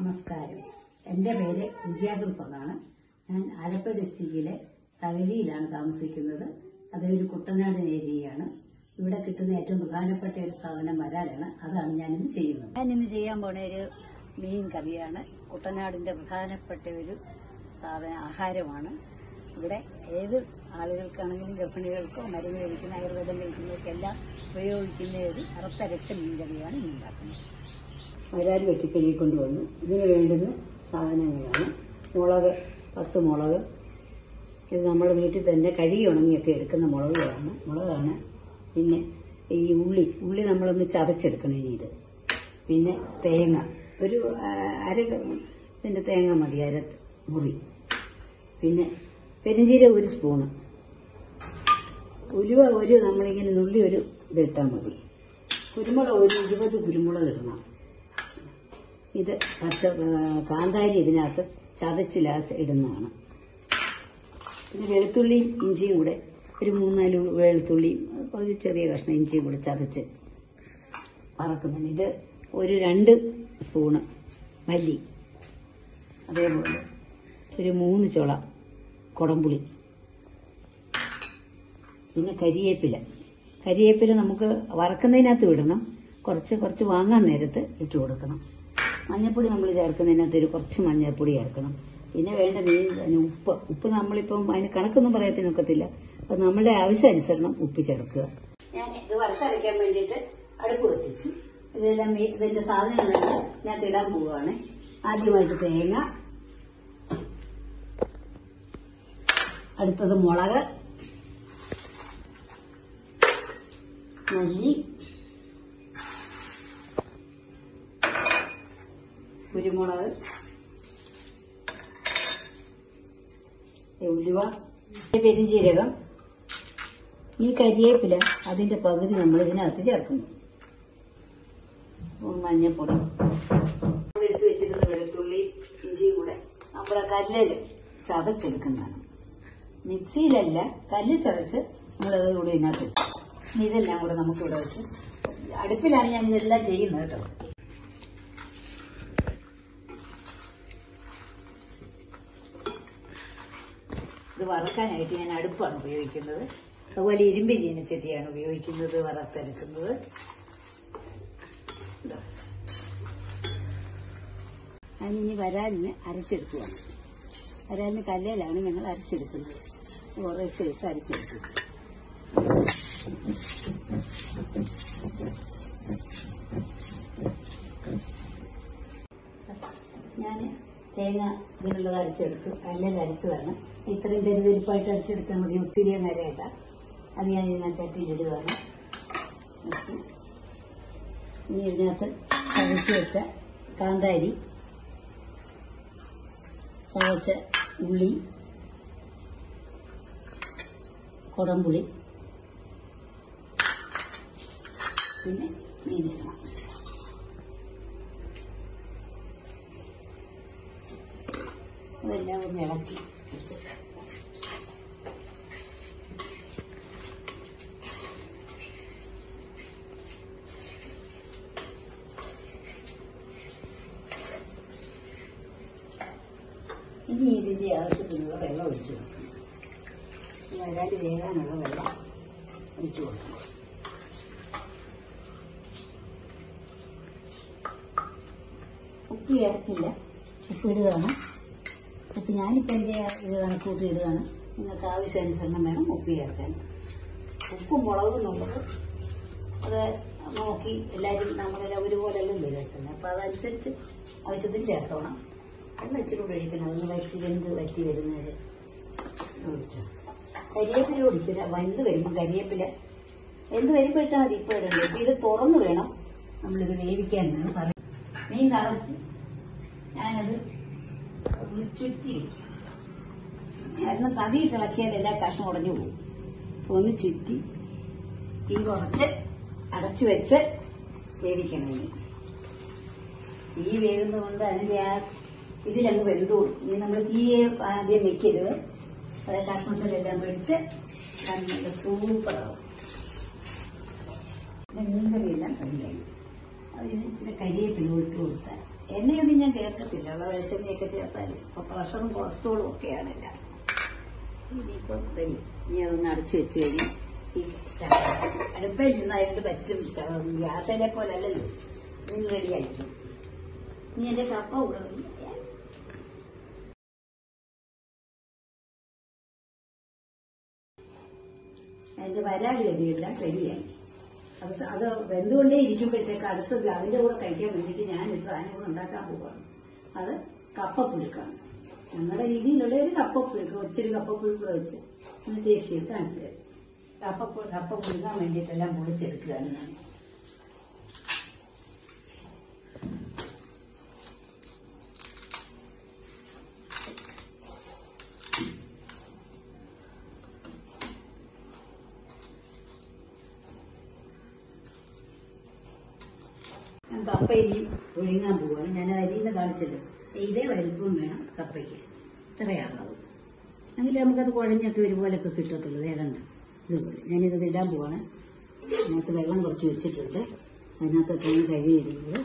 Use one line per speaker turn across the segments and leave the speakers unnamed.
നമസ്കാരം എൻ്റെ പേര് വിജയാകുറുപ്പ് എന്നാണ് ഞാൻ ആലപ്പുഴ ഡിസ്ട്രിക്റ്റിലെ തകഴിയിലാണ് താമസിക്കുന്നത് അതൊരു കുട്ടനാടൻ ഏരിയയാണ് ഇവിടെ കിട്ടുന്ന ഏറ്റവും പ്രധാനപ്പെട്ട ഒരു സാധനം വരാലാണ് അതാണ് ഞാനിന്ന് ചെയ്യുന്നത് ഞാൻ ഇന്ന് ചെയ്യാൻ പോണ ഒരു മീൻ കറിയാണ് കുട്ടനാടിന്റെ പ്രധാനപ്പെട്ട ഒരു സാധന ആഹാരമാണ് ഇവിടെ ഏത് ആളുകൾക്കാണെങ്കിലും ഗർഭിണികൾക്കോ മരുന്ന് കഴിക്കുന്ന ആയുർവേദം കഴിക്കുന്നവർക്കെല്ലാം ഉപയോഗിക്കുന്ന ഒരു അറുത്തരച്ച മീൻ കറിയാണ് ഇന്ന് ഉണ്ടാക്കുന്നത് വരാൽ വെട്ടിക്കഴുകി കൊണ്ടുവന്നു ഇതിന് വേണ്ടുന്ന സാധനങ്ങളാണ് മുളക് പത്ത് മുളക് ഇത് നമ്മുടെ വീട്ടിൽ തന്നെ കഴുകി ഉണങ്ങിയൊക്കെ എടുക്കുന്ന മുളകുകളാണ് മുളകാണ് പിന്നെ ഈ ഉള്ളി ഉള്ളി നമ്മളൊന്ന് ചതച്ചെടുക്കണം ഇനി ഇത് പിന്നെ തേങ്ങ ഒരു ആ, അര ഇതിന്റെ തേങ്ങ മതി അര മുറി പിന്നെ പെരിഞ്ചീരകം ഒരു സ്പൂണ് ഉലുവ ഒരു നമ്മളിങ്ങനെ നുള്ളി ഒരു ഇതിട്ടാൽ മതി കുരുമുളക് ഒരു ഇരുപത് കുരുമുളക് ഇടണം ഇത് പച്ച ആ, കാന്താരി ഇതിനകത്ത് ചതച്ച് ലാസ് ഇടുന്നതാണ് പിന്നെ വെളുത്തുള്ളിയും ഇഞ്ചിയും കൂടെ ഒരു മൂന്നാല് വെളുത്തുള്ളിയും ഒരു ചെറിയ കഷ്ണം ഇഞ്ചിയും കൂടെ ചതച്ച് വറക്കുന്നുണ്ട് ഇത് ഒരു രണ്ട് സ്പൂണ് മല്ലി അതേപോലെ ഒരു മൂന്ന് ചുള കുടംപുളി പിന്നെ കരിയേപ്പില കരിയേപ്പില നമുക്ക് വറക്കുന്നതിനകത്ത് വിടണം കുറച്ച് കുറച്ച് വാങ്ങാൻ നേരത്ത് ഇട്ട് കൊടുക്കണം മഞ്ഞൾപ്പൊടി നമ്മൾ ചേർക്കുന്നതിനകത്ത് ഒരു കുറച്ച് മഞ്ഞൾപ്പൊടി ചേർക്കണം പിന്നെ വേണ്ട മീൻ അതിന് ഉപ്പ് ഉപ്പ് നമ്മളിപ്പം അതിന് കണക്കൊന്നും പറയത്തിനൊക്കത്തില്ല അത് നമ്മളുടെ ആവശ്യാനുസരണം ഉപ്പ് ചേർക്കുക ഞാൻ ഇത് വറുത്തരയ്ക്കാൻ വേണ്ടിയിട്ട് അടുപ്പ് കത്തിച്ചു ഇതെല്ലാം മീ- ഇതിന്റെ സാധനങ്ങളെല്ലാം ഞാൻ ഇടാൻ പോവുകയാണ് ആദ്യമായിട്ട് തേങ്ങ അടുത്തത് മുളക് മല്ലി കുരുമുളക് ഉലുവ പെരിഞ്ചീരകം ഈ കരിയേപ്പില അതിന്റെ പകുതി നമ്മൾ ഇതിനകത്ത് ചേർക്കുന്നു ഉം, മഞ്ഞപ്പൊടി നമ്മൾ എടുത്തു വെച്ചിരുന്ന വെളുത്തുള്ളി ഇഞ്ചിയും കൂടെ നമ്മളെ കല്ലില് ചതച്ചെടുക്കുന്നതാണ് മിക്സിയിലല്ല കല്ല് ചതച്ച് നമ്മളത് കൂടി ഇതിനകത്ത് ഇട്ടു. ഇനി ഇതെല്ലാം കൂടെ നമുക്ക് ഇവിടെ വെച്ച് അടുപ്പിലാണ് ഞാൻ ഇതെല്ലാം ചെയ്യുന്നത് കേട്ടോ ഇത് വറക്കാനായിട്ട് ഞാൻ അടുപ്പാണ് ഉപയോഗിക്കുന്നത് അതുപോലെ ഇരുമ്പ് ചീനച്ചട്ടിയാണ് ഉപയോഗിക്കുന്നത് വറുത്തെടുക്കുന്നത് ഇതാ. അതിനി വരാലിന് അരച്ചെടുക്കുകയാണ് വരാലിന് കല്ലേലാണ് ഞങ്ങൾ അരച്ചെടുക്കുന്നത് കുറേശ്ശെ ഇട്ട് അരച്ചെടുക്കും ഞാൻ തേങ്ങ ഇതിനുള്ളത് അരച്ചെടുത്തു കല്ലിൽ അരച്ചതാണ് ഇത്രയും തെരുതെരിപ്പായിട്ട് അരച്ചെടുത്താൽ മതി ഒത്തിരി നേരമില്ല അത് ഞാൻ ഞാൻ ചട്ടിയിലിടുകയാണ് ഓക്കെ. ഇനി ഇതിനകത്ത് ചതച്ച് വെച്ച കാന്താരി ചതച്ച ഉള്ളി കുടംപുളി പിന്നെ മീനിടണം അതെല്ലാം ഒന്ന് ഇളക്കി വെച്ച് ഇനി ഇതിന്റെ ആവശ്യത്തിനുള്ള വെള്ളം ഒഴിച്ചു കൊടുക്കണം ഈ വരാല് വേകാനുള്ള വെള്ളം ഒഴിച്ചു കൊടുക്കണം ഉപ്പ് ചേർത്തില്ല ഉപ്പ് ഇടുകയാണ് ഉപ്പ് ഞാനിപ്പോൾ എൻ്റെ ഇത് കണക്കൂട്ടി ഇടുകയാണ് നിങ്ങൾക്ക് ആവശ്യാനുസരണം വേണം ഉപ്പ് ചേർക്കാൻ ഉപ്പും മുളകും എന്നുള്ളത് അത് നോക്കി എല്ലാവരും നമ്മളെല്ലാം ഒരുപോലെല്ലാം ചേർക്കുന്നത് അപ്പോൾ അതനുസരിച്ച് ആവശ്യത്തിന് ചേർത്തോണം വെള്ളം ഇച്ചിരി കൂടെ ഒഴിക്കണം അതൊന്ന് വറ്റി വെന്ത് വറ്റി വരുന്നത് ഒഴിച്ചു കരിയേപ്പില ഒടിച്ചില്ല വന്ന് വരുമ്പോൾ കരിയേപ്പില എന്ത് വരുമ്പോൾ ഇട്ടാൽ മതി ഇപ്പോൾ ഇടണ്ടേ ഇപ്പം ഇത് തുറന്നു വേണം നമ്മളിത് വേവിക്കാൻ എന്നാണ് പറയുന്നത് മീൻ തളച്ച് ഞാനത് ഒന്ന് ചുറ്റി വെക്കും കാരണം തവിയിട്ട് ഇളക്കിയാൽ എല്ലാ കഷ്ണം ഉടഞ്ഞു പോകും അപ്പൊ ഒന്ന് ചുറ്റി തീ കുറച്ച് അടച്ചു വെച്ച് വേവിക്കണം ഇനി തീ വേകുന്നത് കൊണ്ട് അതിന്റെ ആ ഇതിലങ്ങ് വെന്തോളും ഇനി നമ്മൾ തീയെ ആദ്യം വെക്കരുത് അത് കഷ്ണത്തിലെല്ലാം പിടിച്ച് നല്ല സൂപ്പറാവും പിന്നെ മീൻകറിയെല്ലാം റെഡിയായി അതിന് ഇച്ചിരി കരിയേപ്പില ഇട്ട് കൊടുത്താൽ എണ്ണയൊന്നും ഞാൻ ചേർക്കത്തില്ല ഉള്ള വെളിച്ചെണ്ണയൊക്കെ ചേർത്താൽ ഇപ്പൊ പ്രഷറും കൊളസ്ട്രോളും ഒക്കെയാണ് എല്ലാം ഇനിയിപ്പോ റെഡി ഇനി അതൊന്ന് അടച്ചു വെച്ച് കഴിഞ്ഞ് ഈ അടുപ്പയിൽ നിന്നായതുകൊണ്ട് പറ്റും ഗ്യാസിലെ പോലെ അല്ലല്ലോ ഇതിന് റെഡി ആയിരിക്കും ഇനി എന്റെ കപ്പ കൂടെ ഒന്ന് ചെയ്യാം. അതിന്റെ വരാടി അരിയെല്ലാം റെഡിയായി അത് അത് വെന്തുകൊണ്ടേ ഇരിക്കുമ്പോഴത്തേക്ക് അടുത്തത് അതിന്റെ കൂടെ കഴിക്കാൻ വേണ്ടിയിട്ട് ഞാൻ ഒരു സാധനം കൂടെ ഉണ്ടാക്കാൻ പോവാണ് അത് കപ്പപ്പുഴുക്കാണ് ഞങ്ങളുടെ രീതിയിലുള്ള ഒരു കപ്പപ്പുഴുക്ക് ഒത്തിരി കപ്പപ്പുഴുക്ക് വെച്ച് ഒന്ന് ടേസ്റ്റ് ചെയ്ത് കാണിച്ചു തരാം കപ്പ കപ്പ പുഴുക്കാൻ വേണ്ടിയിട്ടെല്ലാം പൊളിച്ചെടുക്കുകയാണ് ഞാൻ ഞാൻ കപ്പ ഇനി ഒഴുങ്ങാൻ പോവാണ് ഞാൻ അരിന്ന് കാണിച്ചല്ലോ ഇതേ വലുപ്പവും വേണം കപ്പയ്ക്ക് ഇത്രയാണത് എങ്കിൽ നമുക്കത് കുഴഞ്ഞൊക്കെ ഒരുപോലൊക്കെ കിട്ടത്തുള്ളൂ വേഗണ്ട ഇതുപോലെ ഞാനിത് ഇടാൻ പോവാണ് അതിനകത്ത് വെള്ളം കുറച്ച് വെച്ചിട്ടുണ്ട് അതിനകത്തൊക്കെയാണ് കഴുകിയിരിക്കുന്നത്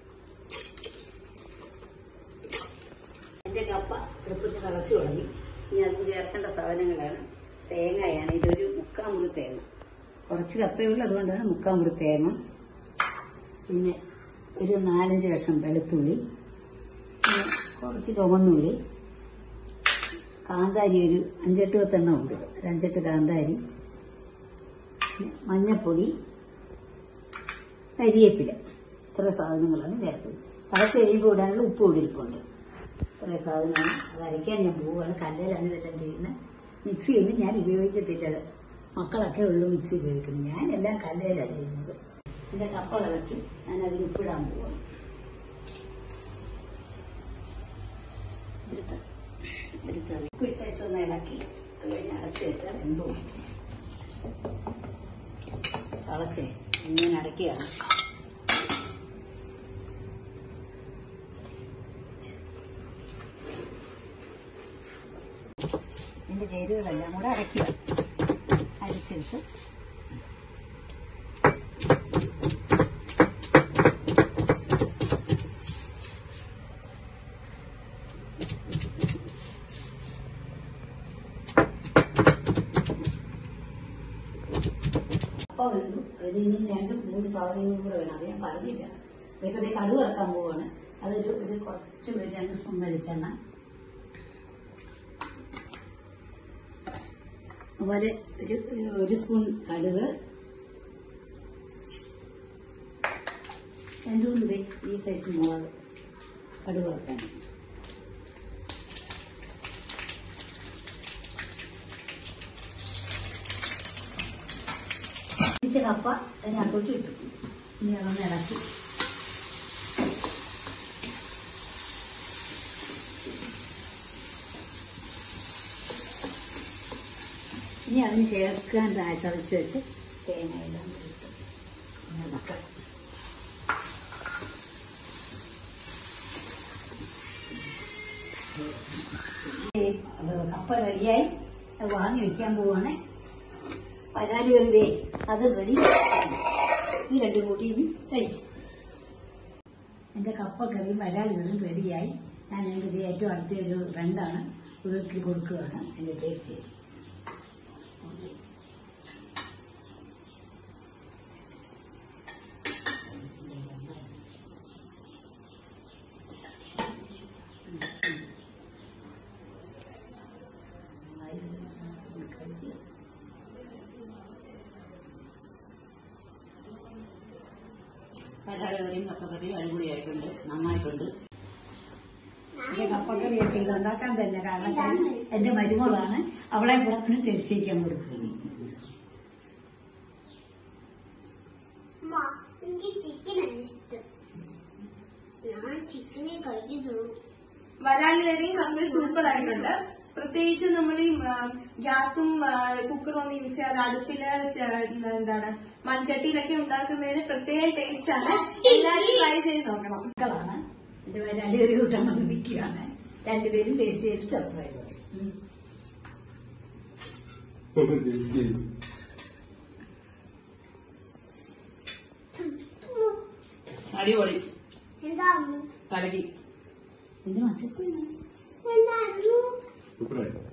എന്റെ കപ്പ അടുപ്പത്ത് തിളച്ചു തുടങ്ങി ഇനി അതിന് ചേർക്കേണ്ട സാധനങ്ങളാണ് തേങ്ങയാണ് ഇതൊരു മുക്കാൽ മുറി തേങ്ങ കുറച്ച് കപ്പയുള്ളൂ അതുകൊണ്ടാണ് മുക്കാൽ മുറി തേങ്ങ പിന്നെ ഒരു നാലഞ്ച് കഷ്ണം വെളുത്തുള്ളി പിന്നെ കുറച്ച് ചുവന്നുള്ളി കാന്താരി ഒരു അഞ്ചെട്ട് പത്തെണ്ണം ഉണ്ട് ഒരു അഞ്ചെട്ട് കാന്താരി പിന്നെ മഞ്ഞപ്പൊടി കരിയേപ്പില ഇത്ര സാധനങ്ങളാണ് ചേർത്തത് തിളച്ച് കഴിയുമ്പോൾ ഇടാനുള്ള ഉപ്പ് ഇടിരിപ്പുണ്ട് ഇത്ര സാധനമാണ് അത് അരയ്ക്കാൻ ഞാൻ പോവുകയാണ് കല്ലിലാണ് ഇതെല്ലാം ചെയ്യുന്നത് മിക്സിയൊന്നും ഞാൻ ഉപയോഗിക്കത്തില്ല മക്കളൊക്കെ ഉള്ളു മിക്സി ഉപയോഗിക്കുന്നത് ഞാൻ എല്ലാം കല്ലിലാണ് ചെയ്യുന്നത് എന്റെ കപ്പ തിളച്ച് ഞാൻ അതിൽ ഉപ്പിടാൻ പോവാണ് എടുത്ത് എടുത്ത് ഉപ്പിട്ട് വെച്ചൊന്ന് ഇളക്കി അത് കഴിഞ്ഞ് അടച്ച് വെച്ചാൽ എന്തോ തിളച്ചേ ഇങ്ങനെ അടയ്ക്കുകയാണ് ഇതിന്റെ ചേരുവകളെല്ലാം കൂടെ അരയ്ക്കുക അരച്ചെടുത്ത് അപ്പൊ വെന്തു അത് ഇനി രണ്ടും മൂന്ന് സാധനങ്ങളും കൂടെ വേണം അത് ഞാൻ പറഞ്ഞില്ല ഇതൊക്കെ ദേ കടുക് ഇറക്കാൻ പോവാണ് അതൊരു ഒരു കുറച്ച് ഒരു രണ്ട് സ്പൂൺ വെളിച്ചെണ്ണ അതുപോലെ ഒരു ഒരു സ്പൂൺ കടുക് രണ്ടു മൂന്ന് ദേ ഈ സൈസ് മുളക് കടുക് ഇറക്കാൻ ഇച്ചിരി കപ്പ അതിനകത്തോട്ട് ഇട്ടു ഇനി അതൊന്ന് ഇളക്കി ഇനി അതിന് ചേർക്കാൻ ദാ ചതച്ച് വെച്ച് തേങ്ങ എല്ലാം കൂടി ഇട്ട് ഒന്ന് ഇളക്കണം ഏ, അത് കപ്പ റെഡിയായി അത് വാങ്ങി വെക്കാൻ പോവാണ് പരാതി വെറുതെ അത് റെഡി ഈ രണ്ടും കൂട്ടി ഇനി കഴിക്കും എന്റെ കപ്പ കറി വരാൽ വെറും റെഡിയായി ഞാൻ ഇത് ഏറ്റവും അടുത്ത ഒരു ഫ്രണ്ടാണ് ഉരുക്കി കൊടുക്കുകയാണ് എന്റെ ടേസ്റ്റ്
കടകറിയും കപ്പക്കറിയും അടിപൊളിയായിട്ടുണ്ട് നന്നായിട്ടുണ്ട്
എന്റെ കപ്പക്കറിയൊക്കെ ഇത് ഉണ്ടാക്കാൻ തന്നെ കാരണം എന്റെ മരുമകളാണ് അവളെ കൂടെ ടേസ്റ്റ് ചെയ്യിക്കാൻ കൊടുക്കുന്നത്
അമ്മ, എനിക്ക് ചിക്കനാണ് ഇഷ്ടം ഞാൻ ചിക്കനെ കഴിക്കുന്നുള്ളൂ
വരാലുകറിയും കപ്പയും സൂപ്പർ ആയിട്ടുണ്ട് പ്രത്യേകിച്ച് നമ്മൾ ഈ ആ, ഗ്യാസും ആ, കുക്കറും ഒന്നും യൂസ് ചെയ്യാതെ അടുപ്പില് ച- എന്താണ് മൺചട്ടിയിലൊക്കെ ഉണ്ടാക്കുന്നതിന് പ്രത്യേക ടേസ്റ്റ് ആണ് എല്ലാവരും ട്രൈ ചെയ്ത് നോക്കണം
മക്കളാണ് എന്റെ വരാലി ഒരു കൂട്ടം വന്ന് നിൽക്കുകയാണ് രണ്ടുപേരും ടേസ്റ്റ് ചെയ്തിട്ട് അഭിപ്രായം പറയും. ഉം.
അടിപൊളി
എന്താ അമ്മ
കലക്കി
ഇത് മക്കൾക്ക്
എന്തായിരുന്നു
സൂപ്പറായി